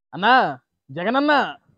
అన్నా జగనన్న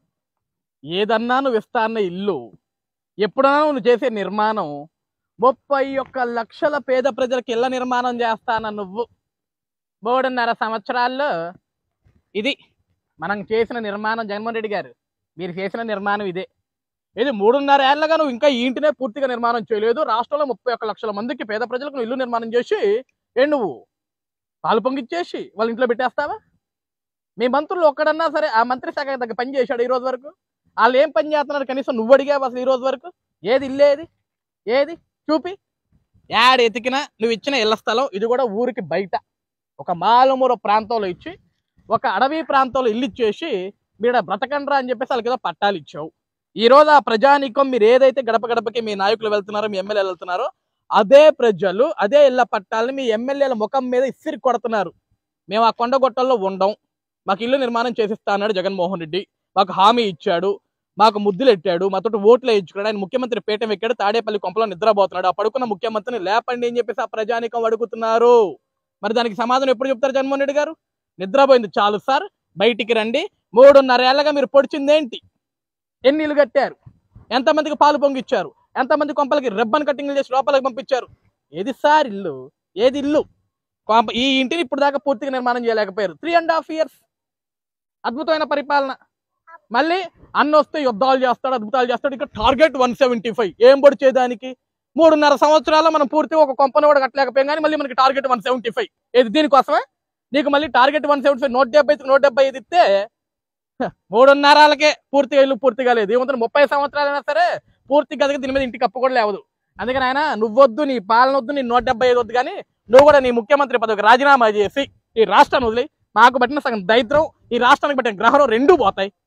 ఏదన్నా నువ్వు ఇస్తా అన్న ఇల్లు ఎప్పుడన్నా నువ్వు చేసే నిర్మాణం ముప్పై ఒక్క లక్షల పేద ప్రజలకు ఇళ్ల నిర్మాణం చేస్తాన నువ్వు మూడున్నర సంవత్సరాల్లో ఇది మనం చేసిన నిర్మాణం జగన్మోహన్ రెడ్డి గారు మీరు చేసిన నిర్మాణం ఇదే ఇది మూడున్నర ఏళ్ళగా నువ్వు ఇంకా ఈ ఇంటినే పూర్తిగా నిర్మాణం చేయలేదు రాష్ట్రంలో ముప్పై ఒక్క లక్షల మందికి పేద ప్రజలకు నువ్వు ఇల్లు నిర్మాణం చేసి ఏ నువ్వు పాలు పొంగిచ్చేసి వాళ్ళ ఇంట్లో పెట్టేస్తావా మీ మంత్రులు ఒక్కడన్నా సరే ఆ మంత్రి శాఖ దగ్గర పని చేశాడు ఈ రోజు వరకు వాళ్ళు ఏం పని చేస్తున్నారు కనీసం నువ్వు అడిగావు అసలు ఈ రోజు వరకు ఏది ఇల్లేది ఏది చూపి యాడ్ ఎతికినా నువ్వు ఇచ్చిన ఇళ్ల స్థలం ఇది కూడా ఊరికి బయట ఒక మాలమూర ప్రాంతంలో ఇచ్చి ఒక అడవి ప్రాంతంలో ఇల్లు ఇచ్చేసి మీరు బ్రతకండ్రా అని చెప్పేసి వాళ్ళకి ఏదో పట్టాలు ఇచ్చావు ఈ రోజు ఆ ప్రజానీకం మీరు ఏదైతే గడప గడపకి మీ నాయకులు వెళ్తున్నారో మీ ఎమ్మెల్యేలు వెళ్తున్నారో అదే ప్రజలు అదే ఇళ్ల పట్టాలని మీ ఎమ్మెల్యేల ముఖం మీద ఇసిరి కొడుతున్నారు మేము ఆ కొండగొట్టల్లో ఉండం మాకు ఇల్లు నిర్మాణం చేసిస్తా అన్నాడు జగన్మోహన్ రెడ్డి మాకు హామీ ఇచ్చాడు మాకు ముద్దులు ఎట్టాడు మాతో ఓట్లు వేయించుకున్నాడు ఆయన ముఖ్యమంత్రి పీఠం ఎక్కాడు తాడేపల్లి కొంపలో నిద్రపోతున్నాడు ఆ పడుకున్న ముఖ్యమంత్రిని లేపండి అని చెప్పేసి ఆ ప్రజానికం అడుగుతున్నారు మరి దానికి సమాధానం ఎప్పుడు చెప్తారు జగన్మోహన్ రెడ్డి గారు నిద్రపోయింది చాలు సార్ బయటికి రండి మూడున్నర ఏళ్ళగా మీరు పొడిచిందేంటి ఎన్ని ఇల్లు కట్టారు ఎంతమందికి పాలు పొంగిచ్చారు ఎంతమంది కొంపలకి రిబ్బన్ కట్టింగ్లు చేసి లోపలికి పంపించారు ఏది సార్ ఇల్లు ఏది ఇల్లు కొంప- ఈ ఇంటిని ఇప్పుడు దాకా పూర్తిగా నిర్మాణం చేయలేకపోయారు త్రీ అండ్ హాఫ్ ఇయర్స్ అద్భుతమైన పరిపాలన మళ్ళీ అన్న వస్తే యుద్ధాలు చేస్తాడు అద్భుతాలు చేస్తాడు ఇంకా టార్గెట్ వన్ సెవెంటీ ఫైవ్ ఏం పొడిచేదానికి మూడున్నర సంవత్సరాల్లో మనం పూర్తిగా ఒక కొంపను కూడా కట్టలేకపోయాం కానీ మళ్ళీ మనకి టార్గెట్ వన్ సెవెంటీ ఫైవ్ ఏది దీనికోసమే నీకు మళ్ళీ టార్గెట్ వన్ సెవెంటీ ఫైవ్ నూట డెబ్బై నూట డెబ్బై ఐదు ఇస్తే హ, మూడున్నరాలకే పూర్తిగా ఇల్లు పూర్తిగా లేదు ఏమంటే ముప్పై సంవత్సరాలైనా సరే పూర్తి గదిగా దీని మీద ఇంటికి కప్పు కూడా లేవదు అందుకని ఆయన నువ్వొద్దు నీ పాలన వద్దు నీ నూట డెబ్బై ఐదు వద్దు కానీ నువ్వు కూడా నీ ముఖ్యమంత్రి పదవికి రాజీనామా చేసి ఈ రాష్ట్రాన్ని వదిలి మాకు పట్టిన సగం దరిద్రం ఈ రాష్ట్రానికి పట్టిన గ్రహం రెండూ పోతాయి